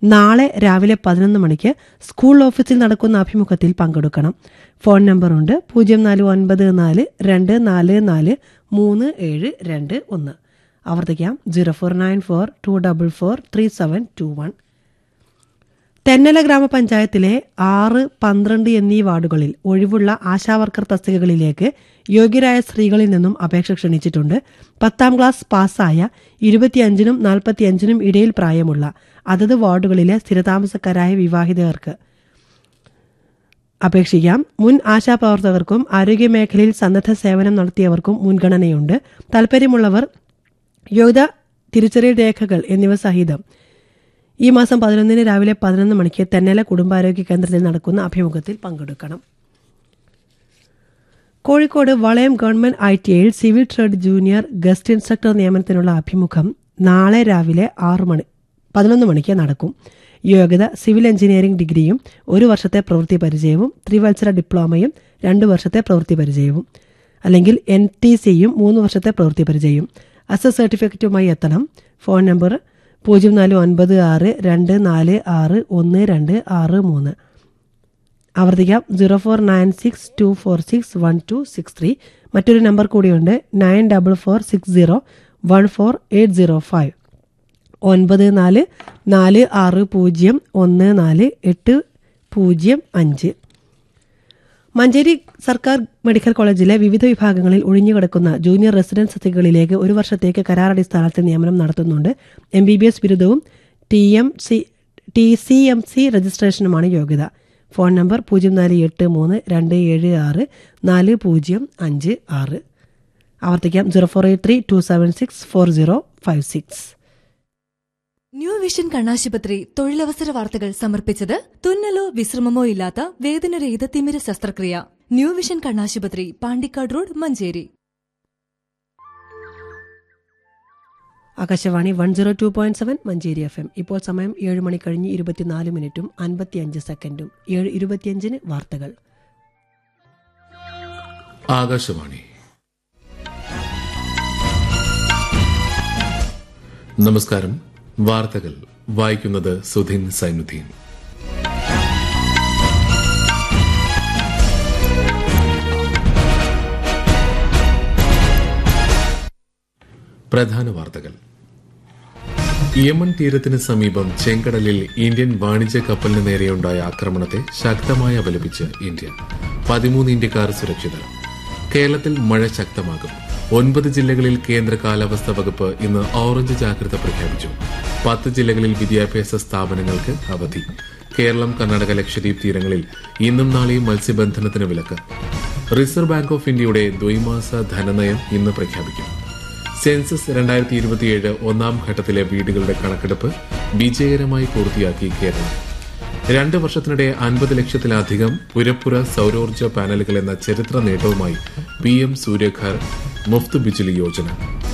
നാളെ രാവിലെ പതിനൊന്ന് മണിക്ക് സ്കൂൾ ഓഫീസിൽ നടക്കുന്ന അഭിമുഖത്തിൽ പങ്കെടുക്കണം ഫോൺ നമ്പറുണ്ട് പൂജ്യം നാല് ഒൻപത് നാല് രണ്ട് നാല് നാല് മൂന്ന് ഏഴ് രണ്ട് ഒന്ന് ആവർത്തിക്കാം zero four nine four two double four three seven two one തെന്നല ഗ്രാമപഞ്ചായത്തിലെ ആറ് പന്ത്രണ്ട് എന്നീ വാർഡുകളിൽ ഒഴിവുള്ള ആശാവർക്കർ തസ്തികകളിലേക്ക് യോഗ്യരായ സ്ത്രീകളിൽ നിന്നും അപേക്ഷ ക്ഷണിച്ചിട്ടുണ്ട് പത്താം ക്ലാസ് പാസ്സായ ഇരുപത്തിയഞ്ചിനും നാൽപ്പത്തിയഞ്ചിനും ഇടയിൽ പ്രായമുള്ള അതത് വാർഡുകളിലെ സ്ഥിരതാമസക്കാരായ വിവാഹിതർക്ക് അപേക്ഷിക്കാം മുൻ ആശാപ്രവർത്തകർക്കും ആരോഗ്യമേഖലയിൽ സന്നദ്ധ സേവനം നടത്തിയവർക്കും മുൻഗണനയുണ്ട് താൽപ്പര്യമുള്ളവർ യോഗ്യത തിരിച്ചറിയൽ രേഖകൾ എന്നിവ സഹിതം ഈ മാസം പതിനൊന്നിന് രാവിലെ പതിനൊന്ന് മണിക്ക് തെന്നല കുടുംബാരോഗ്യ കേന്ദ്രത്തിൽ നടക്കുന്ന അഭിമുഖത്തിൽ പങ്കെടുക്കണം Kozhikode Valayam government I T ഐയിൽ civil trade junior guest instructor നിയമനത്തിനുള്ള അഭിമുഖം നാളെ രാവിലെ ആറ് മണി പതിനൊന്ന് മണിക്ക് നടക്കും യോഗ്യത സിവിൽ എഞ്ചിനീയറിംഗ് ഡിഗ്രിയും ഒരു വർഷത്തെ പ്രവൃത്തി പരിചയവും ത്രിവത്സര ഡിപ്ലോമയും രണ്ട് വർഷത്തെ പ്രവൃത്തി പരിചയവും അല്ലെങ്കിൽ എൻ ടി സിയും മൂന്ന് വർഷത്തെ പ്രവൃത്തി പരിചയവും അസ സർട്ടിഫിക്കറ്റുമായി എത്തണം ഫോൺ നമ്പർ പൂജ്യം നാല് ഒൻപത് ആറ് രണ്ട് നാല് ആറ് ഒന്ന് രണ്ട് ആറ് മൂന്ന് ആവർത്തിക്കാം zero four nine six two four six one two six three മറ്റൊരു നമ്പർ കൂടിയുണ്ട് nine double four six zero one four eight zero five ഒൻപത് നാല് നാല് ആറ് പൂജ്യം ഒന്ന് നാല് എട്ട് പൂജ്യം അഞ്ച് മഞ്ചേരി സർക്കാർ മെഡിക്കൽ കോളേജിലെ വിവിധ വിഭാഗങ്ങളിൽ ഒഴിഞ്ഞുകിടക്കുന്ന ജൂനിയർ റെസിഡൻസ് തസ്തികകളിലേക്ക് ഒരു വർഷത്തേക്ക് കരാറടിസ്ഥാനത്തിൽ നിയമനം നടത്തുന്നുണ്ട് എം ബി ബി എസ് ബിരുദവും T M C T C M C രജിസ്ട്രേഷനുമാണ് യോഗ്യത ഫോൺ നമ്പർ പൂജ്യം നാല് എട്ട് മൂന്ന് രണ്ട് ഏഴ് ആറ് നാല് പൂജ്യം അഞ്ച് ആറ് ആവർത്തിക്കാം zero four eight three two seven six four zero five six new vision കണ്ണാശുപത്രി തൊഴിലവസര വാർത്തകൾ സമർപ്പിച്ചത് തുന്നലോ വിശ്രമമോ ഇല്ലാത്ത വേദനരഹിത തിമിര ശസ്ത്രക്രിയ ന്യൂ വിഷൻ കണ്ണാശുപത്രി Pandikkad road Manjeri Akashvani one zero two point seven Manjeri F M ഇപ്പോൾ സമയം ഏഴ് മണി കഴിഞ്ഞ് ഇരുപത്തിനാല് മിനിറ്റും അൻപത്തിയഞ്ച് സെക്കൻഡും ഏഴ് ഇരുപത്തിയഞ്ചിന് വാർത്തകൾ ആകാശവാണി നമസ്കാരം വാർത്തകൾ വായിക്കുന്നത് സുധീൻ സൈനുദ്ദീൻ പ്രധാന വാർത്തകൾ യമൻ തീരത്തിന് സമീപം ചെങ്കടലിൽ ഇന്ത്യൻ വാണിജ്യ കപ്പലിന് നേരെയുണ്ടായ ആക്രമണത്തെ ശക്തമായി അപലപിച്ച് ഇന്ത്യ പതിമൂന്ന് ഇന്ത്യക്കാർ സുരക്ഷിതർ കേരളത്തിൽ മഴ ശക്തമാകും ഒൻപത് ജില്ലകളിൽ കേന്ദ്ര കാലാവസ്ഥാ വകുപ്പ് ഇന്ന് ഓറഞ്ച് ജാഗ്രത പ്രഖ്യാപിച്ചു പത്ത് ജില്ലകളിൽ വിദ്യാഭ്യാസ സ്ഥാപനങ്ങൾക്ക് അവധി കേരളം കർണാടക ലക്ഷദ്വീപ് തീരങ്ങളിൽ ഇന്നും നാളെയും മത്സ്യബന്ധനത്തിന് വിലക്ക് റിസർവ് ബാങ്ക് ഓഫ് ഇന്ത്യയുടെ ദ്വൈമാസ ധനനയം ഇന്ന് പ്രഖ്യാപിക്കും സെൻസസ് രണ്ടായിരത്തി ഇരുപത്തിയേഴ് ഒന്നാം ഘട്ടത്തിലെ വീടുകളുടെ കണക്കെടുപ്പ് വിജയകരമായി പൂർത്തിയാക്കി കേരളം രണ്ട് വർഷത്തിനിടെ അൻപത് ലക്ഷത്തിലധികം പുരപ്പുര സൌരോർജ്ജ പാനലുകൾ എന്ന ചരിത്ര നേട്ടവുമായി പി എം സൂര്യഘർ മുഫ്ത് ബിജ്ലി യോജന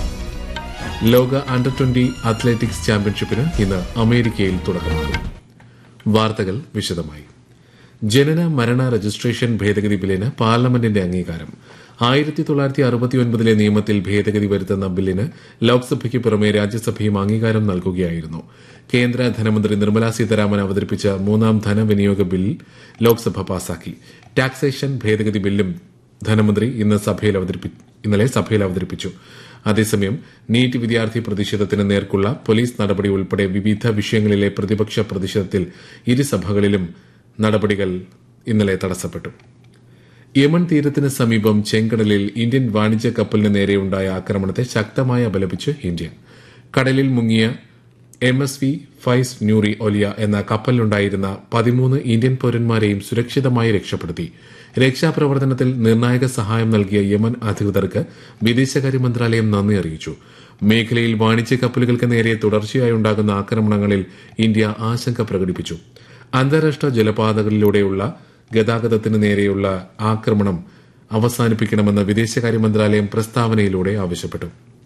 ലോക അണ്ടർ ട്വന്റി അത്ലറ്റിക്സ് ചാമ്പ്യൻഷിപ്പിന് ഇന്ന് അമേരിക്കയിൽ തുടക്കമാകും വാർത്തകൾ വിശദമായി ജനന മരണ രജിസ്ട്രേഷൻ ഭേദഗതി ബില്ലിന് പാർലമെന്റിന്റെ അംഗീകാരം ആയിരത്തി തൊള്ളായിരത്തി അറുപത്തിയൊൻപതിലെ നിയമത്തിൽ ഭേദഗതി വരുത്തുന്ന ബില്ലിന് ലോക്സഭയ്ക്ക് പുറമെ രാജ്യസഭയും അംഗീകാരം നൽകുകയായിരുന്നു കേന്ദ്ര ധനമന്ത്രി നിർമ്മല സീതാരാമൻ അവതരിപ്പിച്ച മൂന്നാം ധനവിനിയോഗ ബിൽ ലോക്സഭ പാസാക്കി ടാക്സേഷൻ ഭേദഗതി ബില്ലും ധനമന്ത്രി ഇന്ന് സഭയിൽ അവതരിപ്പി ഇന്നലെ സഭയിൽ അവതരിപ്പിച്ചു അതേസമയം നീറ്റ് വിദ്യാർത്ഥി പ്രതിഷേധത്തിന് നേർക്കുള്ള പോലീസ് നടപടി ഉൾപ്പെടെ വിവിധ വിഷയങ്ങളിലെ പ്രതിപക്ഷ പ്രതിഷേധത്തിൽ ഇരുസഭകളിലും നടപടികൾ ഇന്നലെ തടസ്സപ്പെട്ടു യമൻ തീരത്തിന് സമീപം ചെങ്കടലിൽ ഇന്ത്യൻ വാണിജ്യ കപ്പലിന് നേരെയുണ്ടായ ആക്രമണത്തെ ശക്തമായി അപലപിച്ച് ഇന്ത്യ കടലിൽ മുങ്ങിയ M S V Faiz Nuri Olia എന്ന കപ്പലിലുണ്ടായിരുന്ന പതിമൂന്ന് ഇന്ത്യൻ പൌരന്മാരെയും സുരക്ഷിതമായി രക്ഷപ്പെടുത്തി രക്ഷാപ്രവർത്തനത്തിൽ നിർണായക സഹായം നൽകിയ യമൻ അധികൃതർക്ക് വിദേശകാര്യ മന്ത്രാലയം നന്ദി അറിയിച്ചു മേഖലയിൽ വാണിജ്യ കപ്പലുകൾക്ക് നേരെ തുടർച്ചയായി ഉണ്ടാകുന്ന ആക്രമണങ്ങളിൽ ഇന്ത്യ ആശങ്ക പ്രകടിപ്പിച്ചു അന്താരാഷ്ട്ര ജലപാതകളിലൂടെയുള്ള ഗതാഗതത്തിന് നേരെയുള്ള ആക്രമണം അവസാനിപ്പിക്കണമെന്ന് വിദേശകാര്യ മന്ത്രാലയം പ്രസ്താവനയിലൂടെ ആവശ്യപ്പെട്ടു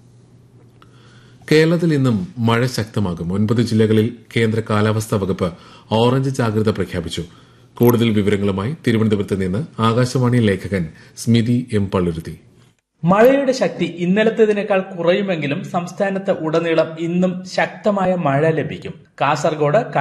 കേരളത്തിൽ ഇന്നും മഴ ശക്തമാകും ഒൻപത് ജില്ലകളിൽ കേന്ദ്ര കാലാവസ്ഥാ വകുപ്പ് ഓറഞ്ച് ജാഗ്രത പ്രഖ്യാപിച്ചു കൂടുതൽ വിവരങ്ങളുമായി തിരുവനന്തപുരത്ത് നിന്ന് ആകാശവാണി ലേഖകൻ സ്മിതി എം പള്ളുരുത്തി മഴയുടെ ശക്തി ഇന്നലത്തേതിനേക്കാൾ കുറയുമെങ്കിലും സംസ്ഥാനത്ത് ഉടനീളം ഇന്നും ശക്തമായ മഴ ലഭിക്കും കാസർഗോഡ്